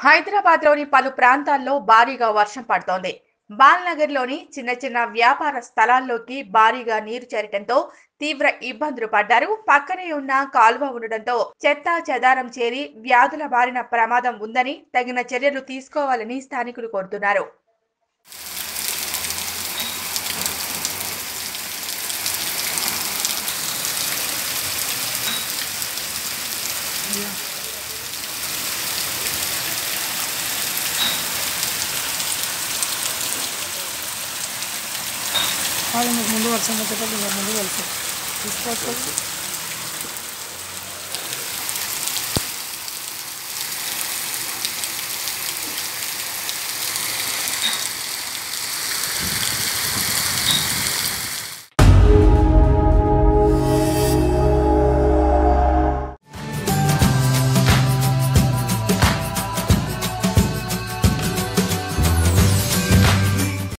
హైదరాబాద్ లోని పలు ప్రాంతాల్లో భారీగా వర్షం పడుతోంది బాల్నగర్ లోని చిన్న చిన్న వ్యాపార స్థలాల్లోకి భారీగా నీరు చేరటంతో తీవ్ర ఇబ్బందులు పడ్డారు పక్కనే ఉన్న కాలువ ఉండడంతో చెత్త చెదారం చేరి వ్యాధుల బారిన ప్రమాదం ఉందని తగిన చర్యలు తీసుకోవాలని స్థానికులు కోరుతున్నారు వాళ్ళు మీకు ముందు వర్షం వచ్చేటప్పుడు ఇలా ముందు వెళ్తారు తీసుకోవచ్చు